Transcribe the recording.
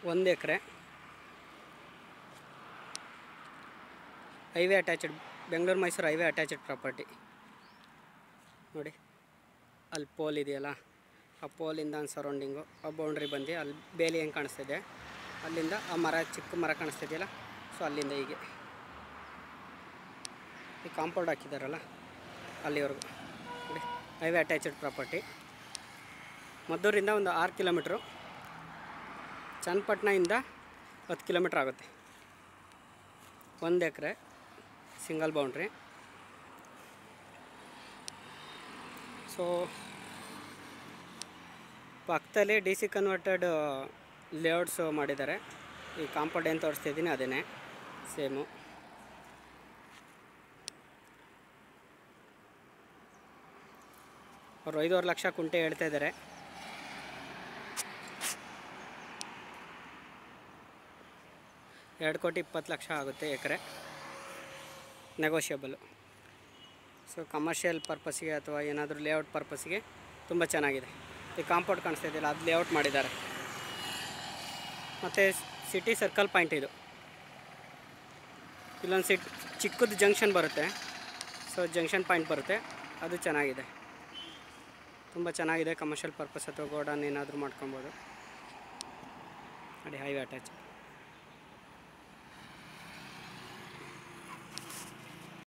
ಒಂದು ಎಕರೆ highway attached Bengaluru Mysuru highway attached property ನೋಡಿ ಅಲ್ಲಿ ಪೋಲ್ ಇದೆಯಲ್ಲ ಆ ಪೋಲಿಂದ ಒಂದು ಸರೌಂಡಿಂಗು ಆ ಬೌಂಡ್ರಿ ಬಂದು ಅಲ್ಲಿ ಬೇಲಿ ಹೆಂಗೆ ಕಾಣಿಸ್ತಿದೆ ಅಲ್ಲಿಂದ ಆ ಮರ ಚಿಕ್ಕ ಮರ ಕಾಣಿಸ್ತಿದೆಯಲ್ಲ ಸೊ ಅಲ್ಲಿಂದ ಹೀಗೆ ಈ ಕಾಂಪೌಂಡ್ ಹಾಕಿದಾರಲ್ಲ ಅಲ್ಲಿವರೆಗೂ ನೋಡಿ ಹೈವೇ ಅಟ್ಯಾಚಡ್ ಪ್ರಾಪರ್ಟಿ ಮದ್ದೂರಿಂದ ಒಂದು ಆರು ಕಿಲೋಮೀಟ್ರು ಚನ್ನಪಟ್ಟಣದಿಂದ ಹತ್ತು ಕಿಲೋಮೀಟ್ರ್ ಆಗುತ್ತೆ ಒಂದು ಎಕರೆ ಸಿಂಗಲ್ ಬೌಂಡ್ರಿ ಸೊ ಪಕ್ಕದಲ್ಲಿ ಡಿ ಸಿ ಕನ್ವರ್ಟೆಡ್ ಲೇಔಟ್ಸು ಮಾಡಿದ್ದಾರೆ ಈ ಕಾಂಪೌಂಡ್ ಏನು ತೋರಿಸ್ತಿದ್ದೀನಿ ಅದೇ ಸೇಮು ಅವರು ಐದೂವರೆ ಲಕ್ಷ ಕುಂಟೆ ಹೇಳ್ತಾ ಇದ್ದಾರೆ ಎರಡು ಕೋಟಿ ಇಪ್ಪತ್ತು ಲಕ್ಷ ಆಗುತ್ತೆ ಎಕರೆ ನೆಗೋಷಿಯಬಲು ಸೊ ಕಮರ್ಷಿಯಲ್ ಪರ್ಪಸ್ಸಿಗೆ ಅಥವಾ ಏನಾದರೂ ಲೇಔಟ್ ಪರ್ಪಸ್ಸಿಗೆ ತುಂಬ ಚೆನ್ನಾಗಿದೆ ಈ ಕಾಂಪೌಂಡ್ ಕಾಣಿಸ್ತಾ ಇದೆಯಲ್ಲ ಅದು ಲೇಔಟ್ ಮಾಡಿದ್ದಾರೆ ಮತ್ತು ಸಿಟಿ ಸರ್ಕಲ್ ಪಾಯಿಂಟ್ ಇದು ಇಲ್ಲೊಂದು ಸಿಟ್ ಚಿಕ್ಕದು ಜಂಕ್ಷನ್ ಬರುತ್ತೆ ಸೊ ಜಂಕ್ಷನ್ ಪಾಯಿಂಟ್ ಬರುತ್ತೆ ಅದು ಚೆನ್ನಾಗಿದೆ ತುಂಬ ಚೆನ್ನಾಗಿದೆ ಕಮರ್ಷಿಯಲ್ ಪರ್ಪಸ್ ಅಥವಾ ಗೋಡನ್ ಏನಾದರೂ ಮಾಡ್ಕೊಬೋದು ನೋಡಿ ಹೈವೇ ಅಟ್ಯಾಚ್